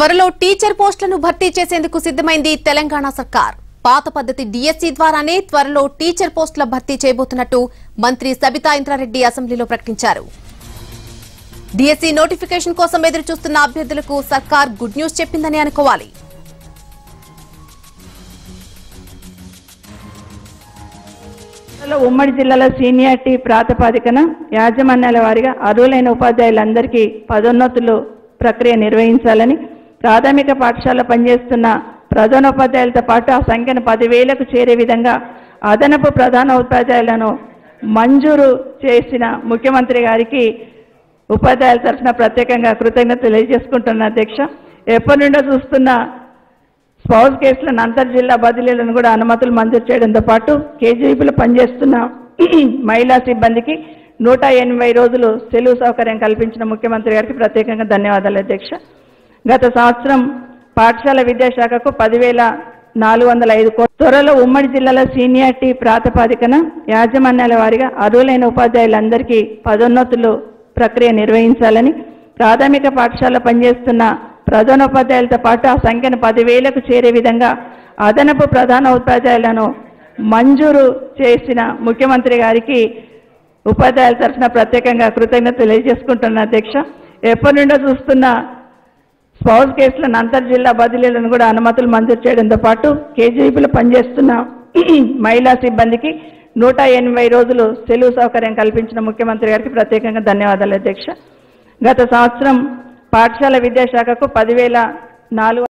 త్వరలో టీచర్ పోస్టులను భర్తీ చేసేందుకు సిద్దమైంది తెలంగాణ సర్కార్ పాత పద్ధతి డిఎస్సి ద్వారానే త్వరలో టీచర్ పోస్టుల భర్తీ చేయబోతున్నట్టు మంత్రి సబితా ఇంద్రారెడ్డి అసెంబ్లీలో ప్రకటించారు డిఎస్సి నోటిఫికేషన్ కోసం ఎదురు చూస్తున్న అభ్యర్థులకు సర్కార్ గుడ్ న్యూస్ చెప్పిందని అనుకోవాలి జిల్లాలో ఉమ్మడి జిల్లాలో సీనియారిటీ ప్రాతిపాదికన యాజమాన్యాల వారిగా అర్హులైన ఉపాధ్యాయులందరికీ పదోన్నతులు ప్రక్రియ నిర్వహించాలని ప్రాథమిక పాఠశాల పనిచేస్తున్న ప్రధానోపాధ్యాయులతో పాటు ఆ సంఖ్యను పదివేలకు చేరే విధంగా అదనపు ప్రధాన ఉపాధ్యాయులను మంజూరు చేసిన ముఖ్యమంత్రి గారికి ఉపాధ్యాయుల తరఫున ప్రత్యేకంగా కృతజ్ఞత తెలియజేసుకుంటున్న అధ్యక్ష ఎప్పటి నుండో చూస్తున్న స్పౌస్ కేసులను అంతర్ జిల్లా బదిలీలను కూడా అనుమతులు మంజూరు చేయడంతో పాటు కేజీబీలో పనిచేస్తున్న మహిళా సిబ్బందికి నూట ఎనభై రోజులు సెలవు సౌకర్యం కల్పించిన ముఖ్యమంత్రి గారికి ప్రత్యేకంగా ధన్యవాదాలు అధ్యక్ష గత సంవత్సరం పాఠశాల విద్యాశాఖకు పదివేల నాలుగు వందల ఐదు కోట్ల త్వరలో ఉమ్మడి జిల్లాలో సీనియారిటీ ప్రాతిపాదికన యాజమాన్యాల వారిగా అర్హులైన ఉపాధ్యాయులందరికీ పదోన్నతులు ప్రక్రియ నిర్వహించాలని ప్రాథమిక పాఠశాల పనిచేస్తున్న ప్రధానోపాధ్యాయులతో పాటు ఆ సంఖ్యను పదివేలకు చేరే విధంగా అదనపు ప్రధాన ఉపాధ్యాయులను మంజూరు చేసిన ముఖ్యమంత్రి గారికి ఉపాధ్యాయుల తరఫున ప్రత్యేకంగా కృతజ్ఞత తెలియజేసుకుంటున్న అధ్యక్ష ఎప్పటి నుండో చూస్తున్న స్పౌస్ కేసులను అంతర్ జిల్లా బదిలీలను కూడా అనుమతులు మంజూరు చేయడంతో పాటు కేజీబీలో పనిచేస్తున్న మహిళా సిబ్బందికి నూట ఎనభై రోజులు సెలవు సౌకర్యం కల్పించిన ముఖ్యమంత్రి గారికి ప్రత్యేకంగా ధన్యవాదాలు అధ్యక్ష గత సంవత్సరం పాఠశాల విద్యాశాఖకు పదివేల నాలుగు